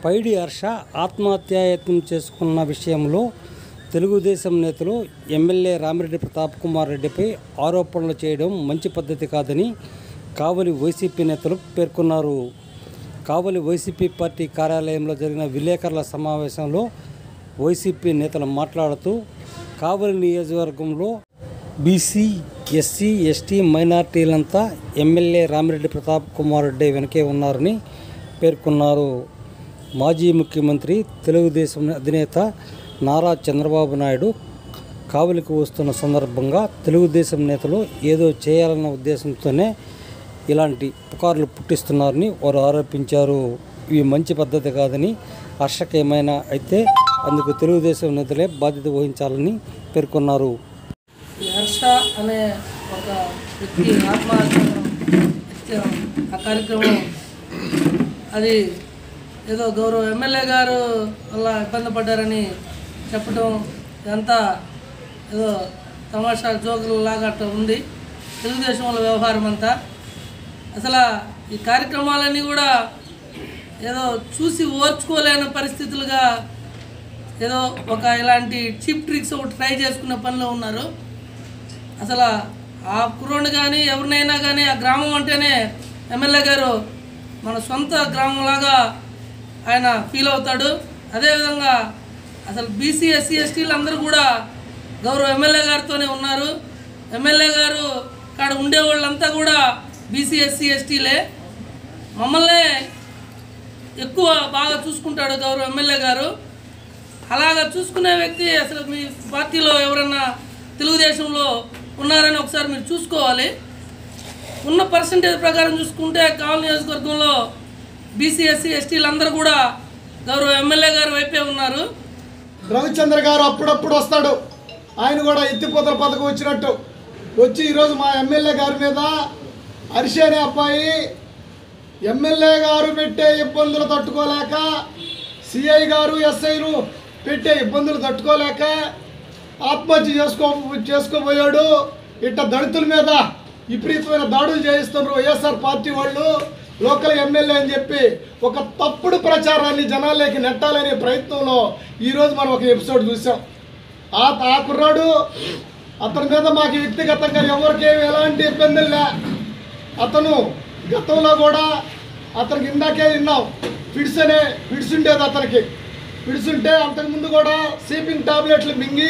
పైడి హర్ష ఆత్మహత్యాయత్నం చేసుకున్న విషయంలో తెలుగుదేశం నేతలు ఎమ్మెల్యే రామిరెడ్డి ప్రతాప్ కుమార్ రెడ్డిపై ఆరోపణలు చేయడం మంచి పద్ధతి కాదని కావలి వైసీపీ నేతలు పేర్కొన్నారు కావలి వైసీపీ పార్టీ కార్యాలయంలో జరిగిన విలేకరుల సమావేశంలో వైసీపీ నేతలు మాట్లాడుతూ కావలి నియోజకవర్గంలో బీసీ ఎస్సీ ఎస్టీ మైనార్టీలంతా ఎమ్మెల్యే రామిరెడ్డి ప్రతాప్ కుమార్ రెడ్డి వెనకే ఉన్నారని పేర్కొన్నారు మాజీ ముఖ్యమంత్రి తెలుగుదేశం అధినేత నారా చంద్రబాబు నాయుడు కావలికి వస్తున్న సందర్భంగా తెలుగుదేశం నేతలు ఏదో చేయాలన్న ఉద్దేశంతోనే ఇలాంటి పుకార్లు పుట్టిస్తున్నారని వారు ఆరోపించారు ఇవి మంచి పద్ధతి కాదని హర్షకు ఏమైనా అయితే అందుకు తెలుగుదేశం నేతలే బాధ్యత వహించాలని పేర్కొన్నారు ఈ హర్ష అనే ఒక వ్యక్తి ఆత్మహత్య ఆ కార్యక్రమం అది ఏదో గౌరవ ఎమ్మెల్యే గారు వల్ల ఇబ్బంది పడ్డారని చెప్పడం ఇదంతా ఏదో తమాషా జోకులు లాగా అట్లా ఉంది తెలుగుదేశం వాళ్ళ వ్యవహారం అంతా అసలు ఈ కార్యక్రమాలన్నీ కూడా ఏదో చూసి ఓర్చుకోలేని పరిస్థితులుగా ఏదో ఒక ఇలాంటి చీప్ ట్రిక్స్ ఒకటి ట్రై చేసుకునే పనిలో ఉన్నారు అసలు ఆ కుర్రోని కానీ ఎవరినైనా కానీ ఆ గ్రామం అంటేనే ఎమ్మెల్యే గారు మన సొంత గ్రామంలాగా ఆయన ఫీల్ అవుతాడు అదేవిధంగా అసలు బీసీ ఎస్సీ ఎస్టీలు అందరూ కూడా గౌరవ ఎమ్మెల్యే గారితోనే ఉన్నారు ఎమ్మెల్యే గారు కాడ ఉండేవాళ్ళంతా కూడా బీసీ ఎస్సీ ఎస్టీలే మమ్మల్ని ఎక్కువ బాగా చూసుకుంటాడు గౌరవ ఎమ్మెల్యే గారు అలాగా చూసుకునే వ్యక్తి అసలు మీ పార్టీలో ఎవరన్నా తెలుగుదేశంలో ఉన్నారని ఒకసారి మీరు చూసుకోవాలి ఉన్న పర్సంటేజ్ ప్రకారం చూసుకుంటే కావలి నియోజకవర్గంలో బీసీ ఎస్సీ ఎస్టీలు అందరూ కూడా గౌరవ ఎమ్మెల్యే గారు వైపే ఉన్నారు రవిచంద్ర గారు అప్పుడప్పుడు వస్తాడు ఆయన కూడా ఎత్తిపోతల పథకం వచ్చినట్టు వచ్చి ఈరోజు మా ఎమ్మెల్యే గారి మీద హర్షి అనే అబ్బాయి ఎమ్మెల్యే గారు పెట్టే ఇబ్బందులు తట్టుకోలేక సిఐ గారు ఎస్ఐలు పెట్టే ఇబ్బందులు తట్టుకోలేక ఆత్మహత్య చేసుకో చేసుకోబోయాడు ఇట్ట దళితుల మీద విపరీతమైన దాడులు చేయిస్తున్నారు వైఎస్ఆర్ పార్టీ వాళ్ళు లోకల్ ఎమ్మెల్యే అని చెప్పి ఒక తప్పుడు ప్రచారాన్ని జనాల్లోకి నెట్టాలనే ప్రయత్నంలో ఈరోజు మనం ఒక ఎపిసోడ్ చూసాం ఆ ఆ కుర్రాడు అతని మీద మాకు వ్యక్తిగతంగా ఎవరికేమి ఎలాంటి ఇబ్బందులు లే అతను గతంలో కూడా అతనికి ఇందాకే విన్నాం ఫిడ్స్ అనే ఫిడ్స్ ఉండేది అతనికి ఫిడ్స్ ఉంటే అంతకుముందు కూడా సీపింగ్ టాబ్లెట్లు మింగి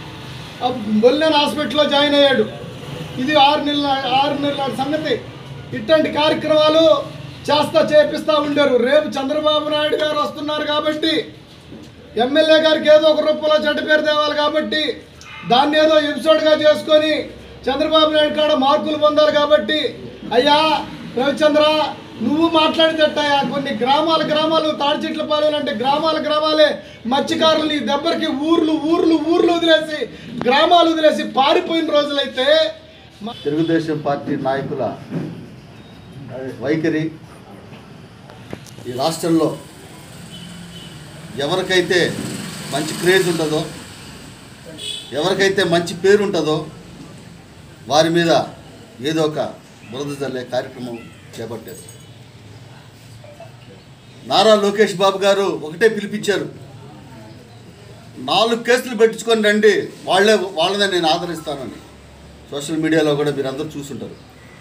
ఆ బొల్లెన్ హాస్పిటల్లో జాయిన్ అయ్యాడు ఇది ఆరు నెలల ఆరు నెలల సంగతి ఇట్లాంటి కార్యక్రమాలు చేస్తా చేపిస్తూ ఉండేరు రేపు చంద్రబాబు నాయుడు గారు వస్తున్నారు కాబట్టి ఎమ్మెల్యే గారికి ఏదో ఒక రూపంలో చెడ్డ పేరు తేవాలి కాబట్టి దాన్ని ఏదో ఎపిసోడ్గా చేసుకొని చంద్రబాబు నాయుడు కాడ మార్కులు పొందాలి కాబట్టి అయ్యా రవిచంద్ర నువ్వు మాట్లాడితేటయ్యా కొన్ని గ్రామాలు గ్రామాలు తాడి చెట్ల పాలేనంటే గ్రామాల గ్రామాలే మత్స్యకారులు నీ దెబ్బరికి ఊర్లు ఊర్లు ఊర్లు వదిలేసి గ్రామాలు వదిలేసి పారిపోయిన రోజులైతే మ- తెలుగుదేశం పార్టీ నాయకుల వైఖరి ఈ రాష్ట్రంలో ఎవరికైతే మంచి క్రేజ్ ఉంటుందో ఎవరికైతే మంచి పేరు ఉంటుందో వారి మీద ఏదో ఒక బురద జల్లే కార్యక్రమం చేపట్టారు నారా లోకేష్ బాబు గారు ఒకటే పిలిపించారు నాలుగు కేసులు పెట్టించుకొని రండి వాళ్ళే వాళ్ళనే నేను ఆదరిస్తానని సోషల్ మీడియాలో కూడా మీరు అందరూ చూసుంటారు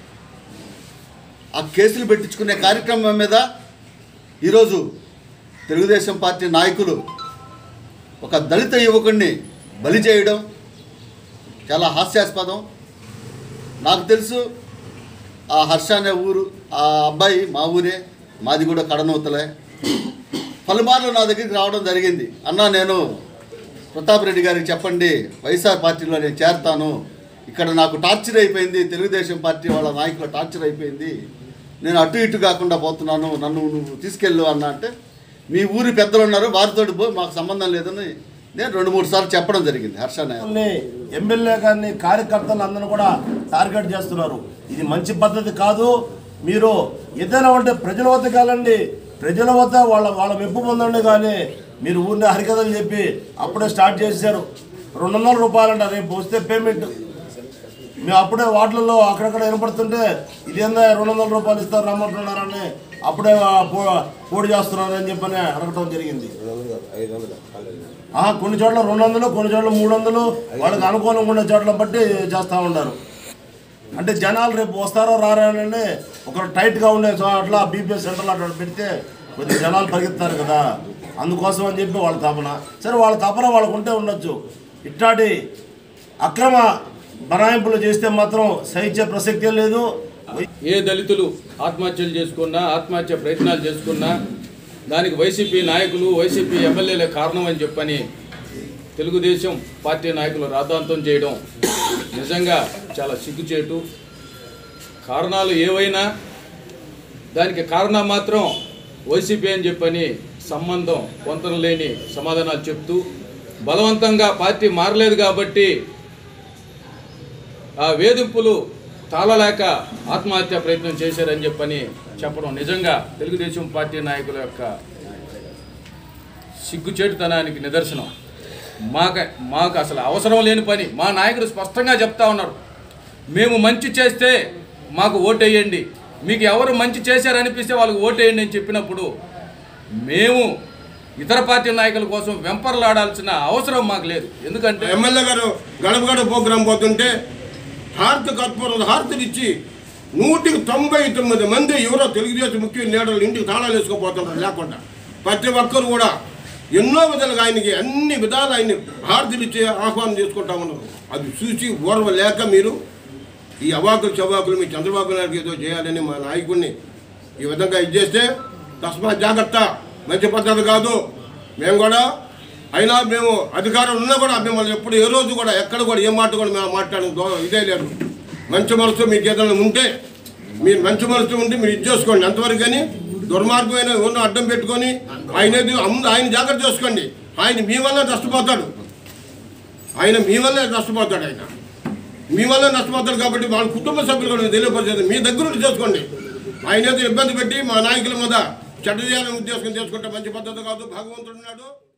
ఆ కేసులు పెట్టించుకునే కార్యక్రమం మీద ఈరోజు తెలుగుదేశం పార్టీ నాయకులు ఒక దళిత యువకుడిని బలి చేయడం చాలా హాస్యాస్పదం నాకు తెలుసు ఆ హర్ష అనే ఊరు ఆ అబ్బాయి మా ఊరే మాది కూడా కడనూతలే పలుమార్లు నా దగ్గరికి రావడం జరిగింది అన్నా నేను ప్రతాప్ రెడ్డి గారికి చెప్పండి వైఎస్ఆర్ పార్టీలో నేను చేరతాను ఇక్కడ నాకు టార్చర్ అయిపోయింది తెలుగుదేశం పార్టీ వాళ్ళ నాయకుల టార్చర్ అయిపోయింది నేను అటు ఇటు కాకుండా పోతున్నాను నన్ను నువ్వు తీసుకెళ్ళు అన్న అంటే మీ ఊరి పెద్దలు ఉన్నారు వారితో పో మాకు సంబంధం లేదని నేను రెండు మూడు సార్లు చెప్పడం జరిగింది హర్ష అనే వాళ్ళని, ఎమ్మెల్యే గారిని కార్యకర్తలు అందరూ కూడా టార్గెట్ చేస్తున్నారు ఇది మంచి పద్ధతి కాదు మీరు ఏదైనా ఉంటే ప్రజల వద్దకు వెళ్ళండి ప్రజల వద్ద వాళ్ళ వాళ్ళ మెప్పు పొందండి కానీ మీరు ఊరిని హరికథలు చెప్పి అప్పుడే స్టార్ట్ చేశారు రెండు వందల రూపాయలంట రేపు వస్తే పేమెంట్ మేము అప్పుడే వాటిల్లో అక్కడక్కడ వినపడుతుంటే ఇదేందా రెండు వందల రూపాయలు ఇస్తారు రమ్మంటున్నారని అప్పుడే ఆ, పో- పోటీ చేస్తున్నారని చెప్పని అడగటం జరిగింది ఆ, కొన్ని చోట్ల రెండు వందలు కొన్ని చోట్ల మూడు వందలు వాళ్ళకి అనుకూలంగా ఉండే చోట్ల బట్టి చేస్తూ ఉంటారు అంటే జనాలు రేపు వస్తారో రారా అని ఒక టైట్గా ఉండే చోట్ల బీపీఎస్ సెంటర్లో అట్లా పెడితే కొద్దిగా జనాలు పరిగెత్తారు కదా అందుకోసం అని చెప్పి వాళ్ళ తపన సరే వాళ్ళ తపన వాళ్ళకు ఉంటే ఉండొచ్చు ఇట్లాంటి అక్రమ బనాయింపులు చేస్తే మాత్రం సహించే ప్రసక్తే లేదు ఏ దళితులు ఆత్మహత్యలు చేసుకున్నా ఆత్మహత్య ప్రయత్నాలు చేసుకున్నా దానికి వైసీపీ నాయకులు వైసీపీ ఎమ్మెల్యేలే కారణం అని చెప్పని తెలుగుదేశం పార్టీ నాయకులు రాద్ధాంతం చేయడం నిజంగా చాలా సిగ్గుచేటు కారణాలు ఏవైనా దానికి కారణం మాత్రం వైసీపీ అని చెప్పని సంబంధం పొంతన లేని సమాధానాలు చెప్తూ బలవంతంగా పార్టీ మారలేదు కాబట్టి ఆ వేధింపులు తాళలేక ఆత్మహత్య ప్రయత్నం చేశారని చెప్పని చెప్పడం నిజంగా తెలుగుదేశం పార్టీ నాయకుల యొక్క సిగ్గుచేటుతనానికి నిదర్శనం మాకు మాకు అసలు అవసరం లేని పని మా నాయకుడు స్పష్టంగా చెప్తా ఉన్నారు మేము మంచి చేస్తే మాకు ఓటేయండి మీకు ఎవరు మంచి చేశారనిపిస్తే వాళ్ళకి ఓటేయండి అని చెప్పినప్పుడు మేము ఇతర పార్టీ నాయకుల కోసం వెంపర్లాడాల్సిన అవసరం మాకు లేదు ఎందుకంటే ఎమ్మెల్యే గారు గడప గడప ప్రోగ్రాం పోతుంటే హారతి కర్పూరం హారతిని ఇచ్చి నూటికి తొంభై తొమ్మిది మంది ఎవరో తెలుగుదేశం ముఖ్య లీడర్లు ఇంటికి తాళాలు వేసుకుపోతుంటారు లేకుండా ప్రతి ఒక్కరు కూడా ఎన్నో విధాలుగా ఆయనకి అన్ని విధాలు ఆయన్ని హారతిని ఇచ్చి ఆహ్వానం చేసుకుంటా ఉన్నారు అది చూసి ఓర్వ లేక మీరు ఈ అవాకులు చవాకులు మీ చంద్రబాబు నాయుడు ఏదో చేయాలని మా నాయకుడిని ఈ విధంగా ఇది చేస్తే తస్మాత్ జాగ్రత్త మంచి పద్ధతి కాదు మేము కూడా అయినా మేము అధికారం ఉన్నా కూడా మిమ్మల్ని ఎప్పుడు ఏ రోజు కూడా ఎక్కడ కూడా ఏ మాట కూడా మేము మాట్లాడడం దో- ఇదే లేదు మంచి మనసు మీకు ఏదైనా ఉంటే మీరు మంచి మనసు ఉంటే మీరు ఇది చేసుకోండి అంతవరకు కానీ దుర్మార్గమైన ఉన్న అడ్డం పెట్టుకొని ఆయన ఏది అమ్ము- ఆయన జాగ్రత్త చేసుకోండి ఆయన మీ వల్ల నష్టపోతాడు ఆయన మీ వల్లే నష్టపోతాడు ఆయన మీ వల్ల నష్టపోతాడు కాబట్టి వాళ్ళ కుటుంబ సభ్యులు కూడా తెలియపరిచేది మీ దగ్గర నుండి చేసుకోండి ఆయన ఏదో ఇబ్బంది పెట్టి మా నాయకుల మీద చెడ్డ చేయాలని ఉద్దేశం చేసుకుంటే మంచి పద్ధతి కాదు భగవంతుడు ఉన్నాడు